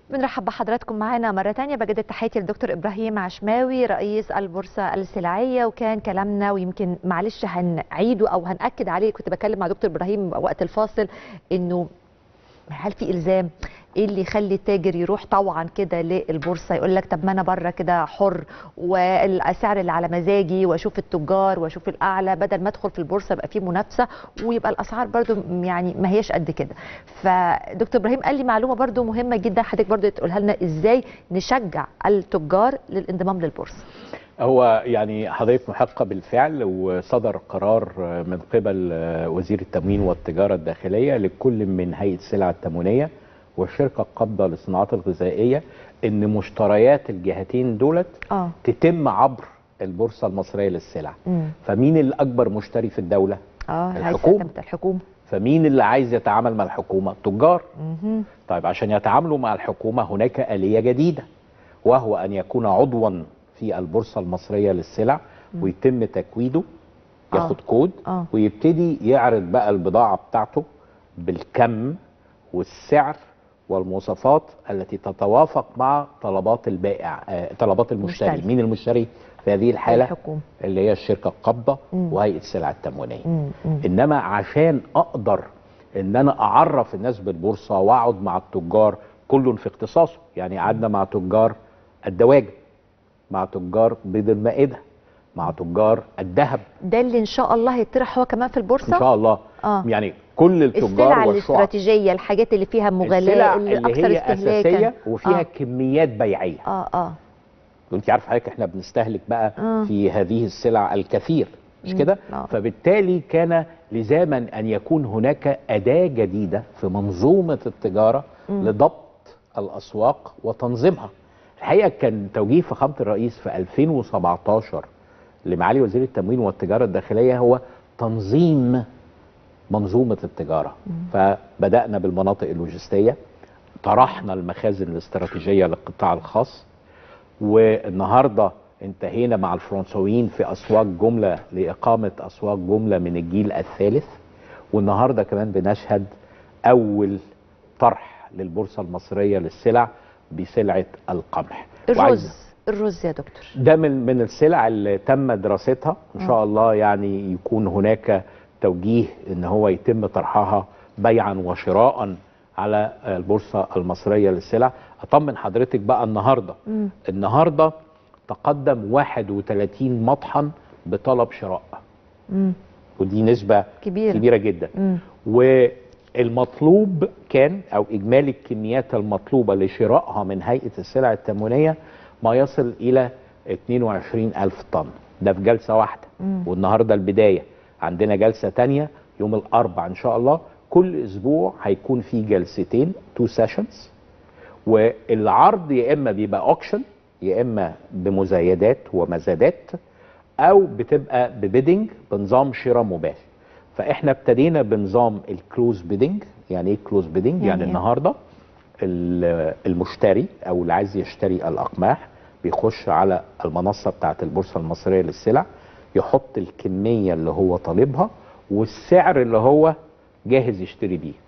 بنرحب بحضراتكم معانا مرة تانية بجدد تحياتي للدكتور إبراهيم عشماوي رئيس البورصة السلعية وكان كلامنا ويمكن معلش هنعيده أو هنأكد عليه كنت بكلم مع دكتور إبراهيم وقت الفاصل إنه هل في إلزام ايه اللي يخلي التاجر يروح طوعا كده للبورصه يقول لك طب ما انا بره كده حر والسعر اللي على مزاجي واشوف التجار واشوف الاعلى بدل ما ادخل في البورصه يبقى في منافسه ويبقى الاسعار برضو يعني ما هياش قد كده فدكتور ابراهيم قال لي معلومه برضو مهمه جدا حضرتك برضو تقولها لنا ازاي نشجع التجار للانضمام للبورصه هو يعني حضرتك محقه بالفعل وصدر قرار من قبل وزير التموين والتجاره الداخليه لكل من هيئه السلع التموينيه والشركه القابضه للصناعات الغذائيه ان مشتريات الجهتين دولت اه تتم عبر البورصه المصريه للسلع امم فمين الاكبر مشتري في الدوله اه الحكومة. هيئة الحكومه فمين اللي عايز يتعامل مع الحكومه التجار مهم. طيب عشان يتعاملوا مع الحكومه هناك اليه جديده وهو ان يكون عضوا في البورصه المصريه للسلع ويتم تكويده آه. ياخد كود آه. ويبتدي يعرض بقى البضاعه بتاعته بالكم والسعر والمواصفات التي تتوافق مع طلبات البائع آه طلبات المشتري مشتري. مين المشتري في هذه الحاله الحكومه اللي هي الشركه القابضه مم. وهيئه السلع التموينيه مم. مم. انما عشان اقدر ان انا اعرف الناس بالبورصه واقعد مع التجار كل في اختصاصه يعني قعدنا مع تجار الدواجن مع تجار بيض المائده مع تجار الذهب ده اللي ان شاء الله هيطرح هو كمان في البورصه ان شاء الله اه يعني كل التجار السلع والشعب الاستراتيجيه الحاجات اللي فيها مغالاه السلع اللي, اللي اكثر هي استهلاكا اساسيه وفيها آه. كميات بيعيه اه اه وانت عارف حضرتك احنا بنستهلك بقى آه. في هذه السلع الكثير مش مم. كده آه. فبالتالي كان لزاما ان يكون هناك اداه جديده في منظومه التجاره مم. لضبط الاسواق وتنظيمها الحقيقه كان توجيه فخامه الرئيس في 2017 لمعالي وزير التموين والتجاره الداخليه هو تنظيم منظومه التجاره فبدانا بالمناطق اللوجستيه طرحنا المخازن الاستراتيجيه للقطاع الخاص والنهارده انتهينا مع الفرنسويين في اسواق جمله لاقامه اسواق جمله من الجيل الثالث والنهارده كمان بنشهد اول طرح للبورصه المصريه للسلع بسلعه القمح وعايز- الرز الرز يا دكتور ده من من السلع اللي تم دراستها ان شاء الله يعني يكون هناك توجيه ان هو يتم طرحها بيعا وشراء على البورصه المصريه للسلع اطمن حضرتك بقى النهارده مم. النهارده تقدم 31 مطحن بطلب شراء مم. ودي نسبه كبيره كبيره جدا مم. والمطلوب كان او اجمالي الكميات المطلوبه لشرائها من هيئه السلع التموينيه ما يصل الى 22 الف طن ده في جلسه واحده مم. والنهارده البدايه عندنا جلسه تانية يوم الاربع ان شاء الله كل اسبوع هيكون في جلستين تو سيشنز والعرض يا اما بيبقى اوكشن يا اما بمزايدات ومزادات او بتبقى ببيدنج بنظام شراء مباشر فاحنا ابتدينا بنظام الكلوز بيدنج يعني ايه كلوز بيدنج يعني يعني, إيه؟ النهارده ال- المشتري او اللي عايز يشتري الاقماح بيخش على المنصه بتاعه البورصه المصريه للسلع يحط الكميه اللي هو طالبها والسعر اللي هو جاهز يشتري بيه